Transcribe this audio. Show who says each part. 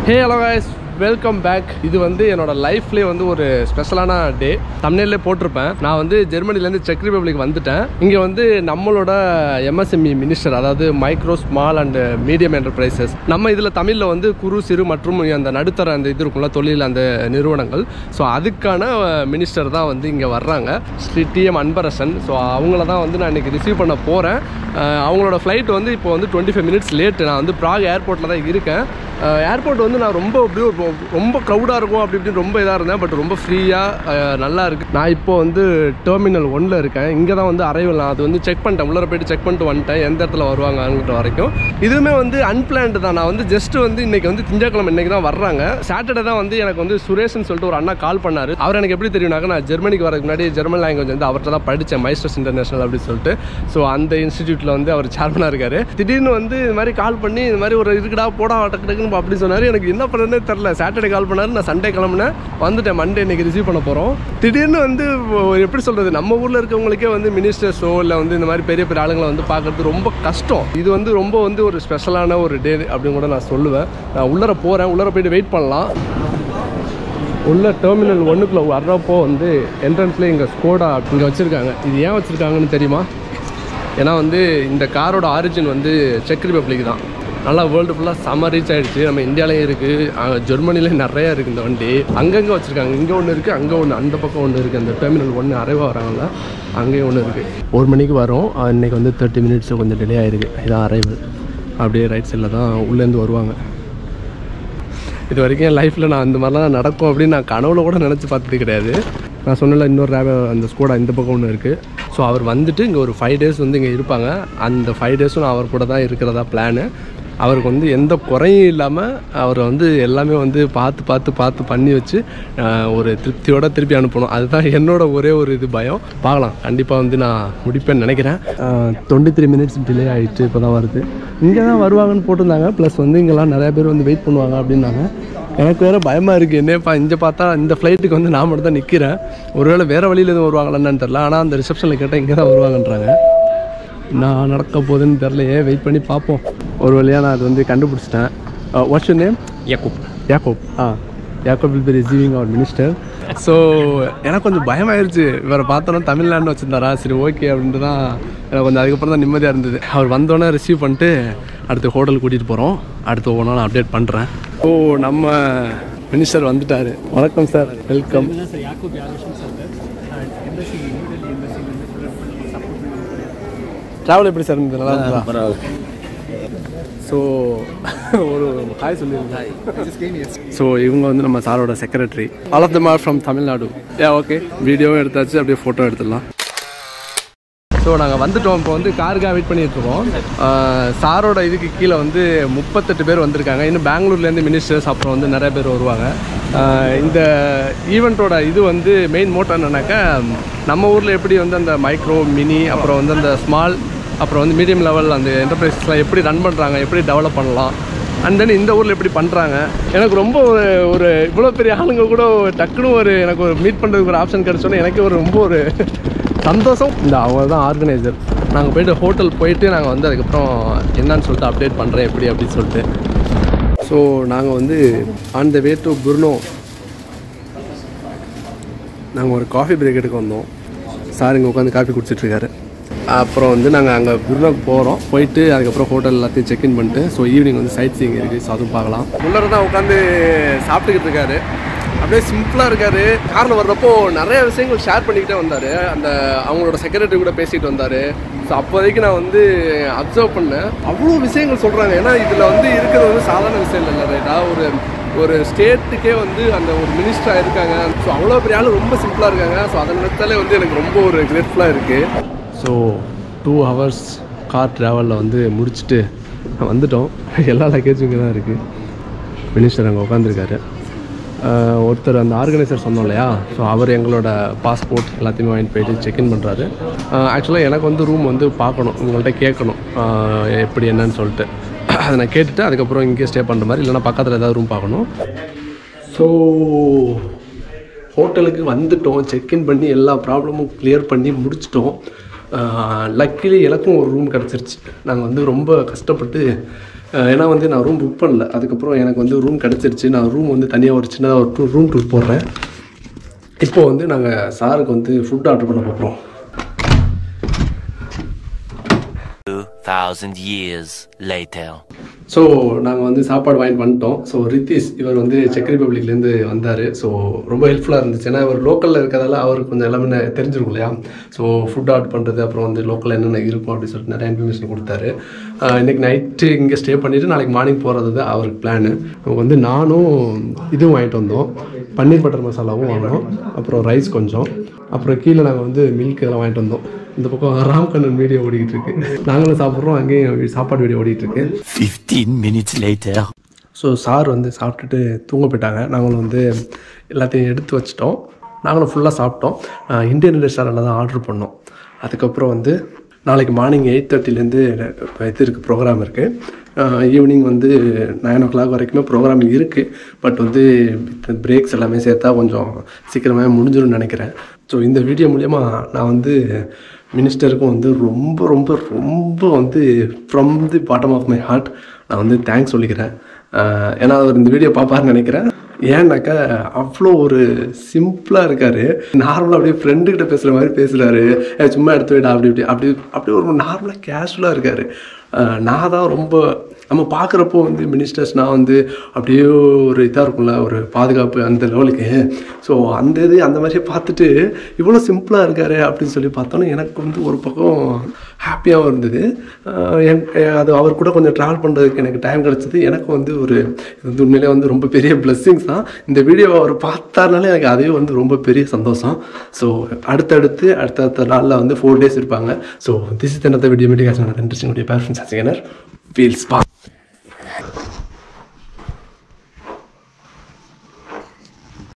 Speaker 1: ஹே hello guys welcome back இது வந்து என்னோட லைஃப்லேயே வந்து ஒரு ஸ்பெஷலான டே தமிழ்லேயே போட்டிருப்பேன் நான் வந்து ஜெர்மனிலேருந்து செக் ரிப்பப்ளிக் வந்துட்டேன் இங்கே வந்து நம்மளோட எம்எஸ்எம்இ மினிஸ்டர் அதாவது micro small and medium enterprises நம்ம இதில் தமிழில் வந்து குறு சிறு மற்றும் அந்த நடுத்தர அந்த இது இருக்கும்ல தொழில் அந்த நிறுவனங்கள் ஸோ அதுக்கான மினிஸ்டர் தான் வந்து இங்கே வர்றாங்க ஸ்ரீ டிஎம் அன்பரசன் ஸோ அவங்கள தான் வந்து நான் இன்றைக்கி ரிசீவ் பண்ண போகிறேன் அவங்களோட ஃப்ளைட் வந்து இப்போ வந்து டுவெண்ட்டி ஃபைவ் மினிட்ஸ் லேட்டு நான் வந்து ப்ராக் ஏர்போர்ட்டில் தான் இருக்கேன் ஏர்போர்ட் வந்து நான் ரொம்ப அப்படியே ஒரு ரொம்ப க்ரௌடாக இருக்கும் அப்படி இப்படின்னு ரொம்ப இதாக இருந்தேன் பட் ரொம்ப ஃப்ரீயாக நல்லா இருக்குது நான் இப்போ வந்து டெர்மினல் ஒன்னில் இருக்கேன் இங்கே தான் வந்து அரைவல் நான் அது வந்து செக் பண்ணிட்டேன் உள்ளே போயிட்டு செக் பண்ணிட்டு வந்துட்டேன் எந்த இடத்துல வருவாங்கன்ற வரைக்கும் இதுவுமே வந்து அன்பிளான்டு தான் நான் வந்து ஜஸ்ட் வந்து இன்றைக்கி வந்து திங்கக்கிழமை இன்றைக்கி தான் வர்றாங்க சாட்டர்டே தான் வந்து எனக்கு வந்து சுரேஷ்னு சொல்லிட்டு ஒரு அண்ணா கால் பண்ணார் அவர் எனக்கு எப்படி தெரியும்னாக்க நான் ஜெர்மனிக்கு வரதுக்கு முன்னாடி ஜெர்மன் லாங்குவேஜ் வந்து அவர்கிட்ட தான் படித்தேன் மைஸ்டர்ஸ் இன்டர்நேஷனல் அப்படின்னு சொல்லிட்டு ஸோ அந்த இன்ஸ்டிடியூட்டில் வந்து அவர் சேர்மனாக இருக்கார் திடீர்னு வந்து இது மாதிரி கால் பண்ணி இது மாதிரி ஒரு இருக்குடா போடா டக்கு டக்குன்னு அப்படி சொன்னார் எனக்கு என்ன பண்ணுறதுனே தெரில சாட்டர்டே கால் பண்ணார் நான் சண்டே கிளம்புனேன் வந்துட்டேன் மண்டே இன்னைக்கு ரிசீவ் பண்ண போகிறோம் திடீர்னு வந்து ஒரு எப்படி சொல்கிறது நம்ம ஊரில் இருக்கவங்களுக்கே வந்து மினிஸ்டர்ஸோ இல்லை வந்து இந்த மாதிரி பெரிய பெரிய ஆளுங்களை வந்து பார்க்குறது ரொம்ப கஷ்டம் இது வந்து ரொம்ப வந்து ஒரு ஸ்பெஷலான ஒரு டே அப்படின்னு கூட நான் சொல்லுவேன் நான் உள்ளர போகிறேன் உள்ளர போயிட்டு வெயிட் பண்ணலாம் உள்ள டெர்மினல் ஒன்றுக்குள்ளே வர்றப்போ வந்து என்ட்ரன்ஸ்லேயே இங்கே ஸ்கோடா இங்கே வச்சுருக்காங்க இது ஏன் வச்சுருக்காங்கன்னு தெரியுமா ஏன்னா வந்து இந்த காரோட ஆரிஜின் வந்து செக் ரிப்பப்ளிக் தான் நல்லா வேர்ல்டு ஃபுல்லாக செம்ம ரீச் ஆகிடுச்சு நம்ம இந்தியாவிலேயும் இருக்குது ஜெர்மனிலேயும் நிறையா இருக்குது இந்த வண்டி அங்கங்கே வச்சுருக்காங்க இங்கே ஒன்று இருக்குது அங்கே ஒன்று அந்த பக்கம் ஒன்று இருக்குது அந்த டெர்மினல் ஒன்று அரைவாக வராங்கல்ல அங்கேயும் ஒன்று இருக்குது ஒரு மணிக்கு வரும் இன்றைக்கி வந்து தேர்ட்டி மினிட்ஸ் கொஞ்சம் டிலே ஆகிருக்கு இதான் அரைவல் அப்படியே ரைட் சைடில் தான் உள்ளேருந்து வருவாங்க இது வரைக்கும் என் லைஃப்பில் நான் அந்த மாதிரிலாம் நடக்கும் அப்படின்னு நான் கனவுல கூட நினச்சி பார்த்தது கிடையாது நான் சொன்னல இன்னொரு ரேவ அந்த ஸ்கூடா இந்த பக்கம் ஒன்று இருக்குது ஸோ அவர் வந்துட்டு இங்கே ஒரு ஃபைவ் டேஸ் வந்து இங்கே இருப்பாங்க அந்த ஃபைவ் டேஸும் நான் அவர் கூட தான் இருக்கிறதா பிளானு அவருக்கு வந்து எந்த குறையும் இல்லாமல் அவரை வந்து எல்லாமே வந்து பார்த்து பார்த்து பார்த்து பண்ணி வச்சு ஆஹ், ஒரு திருப்தியோடு திருப்பி அனுப்பணும் அதுதான் என்னோட ஒரே ஒரு இது பயம் பார்க்கலாம் கண்டிப்பாக வந்து நான் முடிப்பேன்னு நினைக்கிறேன் டுவெண்ட்டி த்ரீ மினிட்ஸ் டிலே ஆகிட்டு இப்போ தான் வருது இங்கே தான் வருவாங்கன்னு போட்டிருந்தாங்க ப்ளஸ் வந்து இங்கெல்லாம் நிறைய பேர் வந்து வெயிட் பண்ணுவாங்க அப்படின்னாங்க எனக்கு வேறு பயமாக இருக்குது என்னப்பா இங்கே பார்த்தா இந்த ஃப்ளைட்டுக்கு வந்து நான் மட்டும் தான் நிற்கிறேன் ஒருவேளை வேறு வழியில் எதுவும் வருவாங்களான்னு தெரில ஆனால் அந்த ரிசப்ஷனில் கேட்டால் இங்கே தான் வருவாங்கன்றாங்க நான் நடக்க போகுதுன்னு தெரிலையே வெயிட் பண்ணி பார்ப்போம் ஒரு வழியாக நான் அது வந்து கண்டுபிடிச்சிட்டேன் what's your name
Speaker 2: Jakub.
Speaker 1: Jakub ah Jakub will be receiving our minister so எனக்கு கொஞ்சம் பயமாயிருச்சு இவரை பார்த்தோன்னா தமிழ்நாடுன்னு வச்சுருந்தாரா சரி ஓகே அப்படின்ட்டு தான் எனக்கு கொஞ்சம் அதுக்கப்புறம் தான் நிம்மதியாக இருந்தது அவர் வந்தோடனே ரிசீவ் பண்ணிட்டு அடுத்து ஹோட்டல் கூட்டிகிட்டு போகிறோம் அடுத்து ஒவ்வொன்றா நான் அப்டேட் பண்ணுறேன் ஓ நம்ம மினிஸ்டர் வந்துட்டார் வணக்கம் sir welcome
Speaker 2: Minister Jakub Janisch Center and embassy New Delhi embassy வந்து full support
Speaker 1: ட்ராவல் எப்படி சார் இருந்தது நல்லா இருந்தா ஸோ ஒரு ஹாய் சொல்லியிருந்தேன் ஸோ இவங்க வந்து நம்ம சாரோட secretary all of them are from Tamil Nadu ஏ ஓகே வீடியோவும் எடுத்தாச்சு அப்படியே ஃபோட்டோ எடுத்துடலாம் ஸோ நாங்கள் வந்துட்டோம் இப்போ வந்து காருக்காக வெயிட் பண்ணிட்டு இருக்கோம் ஆஹ் சாரோட இதுக்கு கீழே வந்து முப்பத்தெட்டு பேர் வந்திருக்காங்க இன்னும் பெங்களூர்லேருந்து மினிஸ்டர்ஸ் அப்புறம் வந்து நிறைய பேர் வருவாங்க ஆஹ் இந்த ஈவெண்ட்டோட இது வந்து மெயின் மோட்டோ என்னன்னாக்கா நம்ம ஊரில் எப்படி வந்து அந்த மைக்ரோ மினி அப்புறம் வந்து அந்த ஸ்மால் அப்புறம் வந்து மீடியம் லெவல் அந்த என்டர்பிரைசஸ்லாம் எப்படி ரன் பண்ணுறாங்க எப்படி டெவலப் பண்ணலாம் அண்ட் தென் இந்த ஊரில் எப்படி பண்ணுறாங்க எனக்கு ரொம்ப ஒரு ஒரு இவ்வளோ பெரிய ஆளுங்க கூட டக்குன்னு ஒரு எனக்கு ஒரு மீட் பண்ணுறதுக்கு ஒரு ஆப்ஷன் கிடச்சோன்னே எனக்கு ஒரு ரொம்ப ஒரு சந்தோஷம் இந்த அவங்க தான் ஆர்கனைசர் நாங்கள் போயிட்டு ஹோட்டல் போயிட்டு நாங்கள் வந்து அதுக்கப்புறம் என்னன்னு சொல்லிட்டு அப்டேட் பண்ணுறேன் எப்படி அப்படின்னு சொல்லிட்டு ஸோ நாங்கள் வந்து ஆன் த வே டு குர்னோ நாங்கள் ஒரு காஃபி பிரேக் எடுக்க வந்தோம் சார் இங்கே உட்காந்து காஃபி குடிச்சிட்ருக்காரு அப்புறம் வந்து நாங்கள் அங்கே குருநாக்கு போகிறோம் போயிட்டு அதுக்கப்புறம் ஹோட்டல் எல்லாத்தையும் செக்இன் பண்ணிட்டு ஸோ ஈவினிங் வந்து சைட் சீயிங் இருக்குது ஸோ அதுவும் பார்க்கலாம் உள்ளர தான் உட்காந்து சாப்பிட்டுக்கிட்டு இருக்காரு அப்படியே சிம்பிளாக இருக்காரு காரில் வர்றப்போ நிறைய விஷயங்கள் ஷேர் பண்ணிக்கிட்டே வந்தார் அந்த அவங்களோட செக்ரட்டரி கூட பேசிகிட்டு வந்தார் ஸோ அப்போதைக்கு நான் வந்து அப்சர்வ் பண்ணேன் அவ்வளோ விஷயங்கள் சொல்கிறாங்க ஏன்னா இதில் வந்து இருக்கிறது வந்து சாதாரண விஷயம் இல்லை ரைட்டா ஒரு ஒரு ஸ்டேட்டுக்கே வந்து அந்த ஒரு மினிஸ்டராக இருக்காங்க ஸோ அவ்வளோ பெரிய ஆள் ரொம்ப சிம்பிளாக இருக்காங்க ஸோ அதை நினைச்சாலே வந்து எனக்கு ரொம்ப ஒரு கிரேட்ஃபுல்லாக இருக்குது ஸோ டூ ஹவர்ஸ் கார் ட்ராவலில் வந்து முடிச்சுட்டு வந்துட்டோம் எல்லா லக்கேஜும் இங்கே தான் இருக்குது மினிஸ்டர் அங்கே உட்காந்துருக்காரு ஒருத்தர் அந்த ஆர்கனைசர் சொன்னோம் இல்லையா ஸோ அவர் எங்களோட பாஸ்போர்ட் எல்லாத்தையுமே வாங்கிட்டு போயிட்டு செக்இன் பண்ணுறாரு ஆக்சுவலாக எனக்கு வந்து ரூம் வந்து பார்க்கணும் உங்கள்கிட்ட கேட்கணும் ஆஹ் எப்படி என்னன்னு சொல்லிட்டு அதை நான் கேட்டுட்டு அதுக்கப்புறம் இங்கேயே ஸ்டே பண்ணுற மாதிரி இல்லைன்னா பக்கத்தில் ஏதாவது ரூம் பார்க்கணும் ஸோ ஹோட்டலுக்கு வந்துட்டோம் செக்இன் பண்ணி எல்லா ப்ராப்ளமும் கிளியர் பண்ணி முடிச்சிட்டோம் லக்கிலி எனக்கும் ஒரு ரூம் கிடச்சிருச்சு நாங்கள் வந்து ரொம்ப கஷ்டப்பட்டு அஹ், ஏன்னா வந்து நான் ரூம் புக் பண்ணல அதுக்கப்புறம் எனக்கு வந்து ரூம் கிடச்சிருச்சு நான் ரூம் வந்து தனியாக ஒரு சின்னதாக ஒரு டூ ரூம் டூர் போடுறேன் இப்போ வந்து நாங்கள் சாருக்கு வந்து ஃபுட் ஆர்டர் பண்ண போகிறோம்
Speaker 3: 2,000 years later.
Speaker 1: ஸோ நாங்கள் வந்து சாப்பாடு வாங்கிட்டு வந்துட்டோம் ஸோ ரித்தீஷ் இவர் வந்து செக் ரிப்பப்ளிக்லேருந்து வந்தார் ஸோ ரொம்ப ஹெல்ப்ஃபுல்லாக இருந்துச்சு ஏன்னா இவர் லோக்கலில் இருக்கிறதால அவருக்கு கொஞ்சம் எல்லாமே நெ- தெரிஞ்சிருக்கும் இல்லையா ஸோ ஃபுட் ஆர்டர் பண்ணுறது அப்புறம் வந்து லோக்கலில் என்னென்ன இருக்கும் அப்படின்னு சொல்லிட்டு நிறைய இன்ஃபர்மேஷன் கொடுத்தாரு ஆஹ் இன்னைக்கு நைட்டு இங்கே ஸ்டே பண்ணிவிட்டு நாளைக்கு மார்னிங் போகிறது தான் அவருக்கு பிளானு வந்து நானும் இதுவும் வாங்கிட்டு வந்தோம் பன்னீர் பட்டர் மசாலாவும் வாங்கினோம் அப்புறம் ரைஸ் கொஞ்சம் அப்புறம் கீழே நாங்கள் வந்து மில்க் இதெல்லாம் வாங்கிட்டு வந்தோம் இந்த பக்கம் ராம்கண்ணன் வீடியோ ஓடிக்கிட்டு இருக்கு நாங்களும் சாப்பிட்றோம் அங்கேயும் சாப்பாடு வீடியோ ஓடிட்டு இருக்கு
Speaker 3: 15 minutes later.
Speaker 1: ஸோ சார் வந்து சாப்பிட்டுட்டு தூங்க போயிட்டாங்க நாங்களும் வந்து எல்லாத்தையும் எடுத்து வச்சிட்டோம் நாங்களும் ஃபுல்லாக சாப்பிட்டோம் ஆஹ் இந்தியன் ரெஸ்டாரண்ட்டில் தான் ஆர்டர் பண்ணோம் அதுக்கப்புறம் வந்து நாளைக்கு மார்னிங் எயிட் தேர்ட்டிலேருந்து இது இருக்குது ப்ரோக்ராம் இருக்குது ஈவினிங் வந்து நைன் ஓ கிளாக் வரைக்குமே ப்ரோக்ராம் இருக்குது பட் வந்து பிரேக்ஸ் எல்லாமே சேர்த்தா கொஞ்சம் சீக்கிரமே முடிஞ்சிடும்னு நினைக்கிறேன் ஸோ இந்த வீடியோ மூலயமா நான் வந்து மினிஸ்டருக்கும் வந்து ரொம்ப ரொம்ப ரொம்ப வந்து from the bottom of my heart நான் வந்து தேங்க்ஸ் சொல்லிக்கிறேன் ஆஹ் ஏன்னா அவர் இந்த வீடியோ பார்ப்பாருன்னு நினைக்கிறேன் ஏன்னாக்கா அவ்வளோ ஒரு சிம்பிளாக இருக்கார் நார்மலாக அப்படியே ஃப்ரெண்டுக்கிட்ட பேசுகிற மாதிரி பேசுகிறாரு சும்மா எடுத்து விடா அப்படி இப்படி அப்படி அப்படி ஒரு நார்மலாக கேஷுவலாக இருக்கார் நான் தான் ரொம்ப நம்ம பார்க்குறப்போ வந்து மினிஸ்டர்ஸ்னால் வந்து அப்படியே ஒரு இதாக இருக்கும்ல ஒரு பாதுகாப்பு அந்த லெவலுக்கு ஸோ அந்த இது அந்த மாதிரியே பார்த்துட்டு இவ்வளோ சிம்பிளாக இருக்காரு அப்படின்னு சொல்லி பார்த்தோன்னே எனக்கு வந்து ஒரு பக்கம் ஹாப்பியாகவும் இருந்தது ஆஹ் என் அது அவர் கூட கொஞ்சம் ட்ராவல் பண்ணுறதுக்கு எனக்கு டைம் கிடச்சிது எனக்கு வந்து ஒரு இது வந்து உண்மையிலே வந்து ரொம்ப பெரிய பிளெஸ்ஸிங்ஸ் தான் இந்த வீடியோவை அவர் பார்த்தாருனாலே எனக்கு அதுவே வந்து ரொம்ப பெரிய சந்தோஷம் ஸோ அடுத்தடுத்து அடுத்தடுத்த நாளில் வந்து ஃபோர் டேஸ் இருப்பாங்க so this is another video meeting interesting video பேர் ஃப்ரெண்ட்ஸ் ஃபீல்ஸ் பா